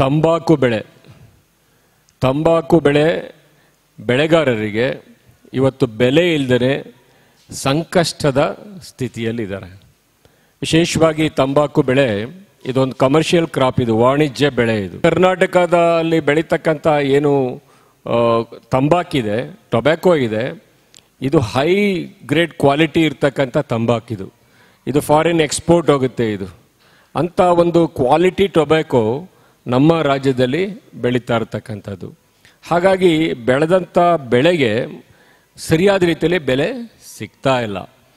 ತಂಬಾಕು ಬೆಳೆ ತಂಬಾಕು ಬೆಳೆ ಬೆಳೆಗಾರರಿಗೆ ಇವತ್ತು ಬೆಲೆ ಇಲ್ಲದೇ ಸಂಕಷ್ಟದ ಸ್ಥಿತಿಯಲ್ಲಿದ್ದಾರೆ ವಿಶೇಷವಾಗಿ ತಂಬಾಕು ಬೆಳೆ ಇದೊಂದು ಕಮರ್ಷಿಯಲ್ ಕ್ರಾಪ್ ಇದು ವಾಣಿಜ್ಯ ಬೆಳೆ ಇದು ಕರ್ನಾಟಕದಲ್ಲಿ ಬೆಳೀತಕ್ಕಂಥ ಏನು ಆ, ತಂಬಾಕಿದೆ ಟೊಬ್ಯಾಕೋ ಇದೆ ಇದು ಹೈ ಗ್ರೇಡ್ ಕ್ವಾಲಿಟಿ ಇರ್ತಕ್ಕಂಥ ತಂಬಾಕಿದು ಇದು ಫಾರಿನ್ ಎಕ್ಸ್ಪೋರ್ಟ್ ಹೋಗುತ್ತೆ ಇದು ಅಂಥ ಒಂದು ಕ್ವಾಲಿಟಿ ಟೊಬ್ಯಾಕೋ ನಮ್ಮ ರಾಜ್ಯದಲ್ಲಿ ಬೆಳೀತಾ ಇರ್ತಕ್ಕಂಥದ್ದು ಹಾಗಾಗಿ ಬೆಳೆದಂಥ ಬೆಳೆಗೆ ಸರಿಯಾದ ರೀತಿಯಲ್ಲಿ ಬೆಲೆ ಸಿಗ್ತಾ ಇಲ್ಲ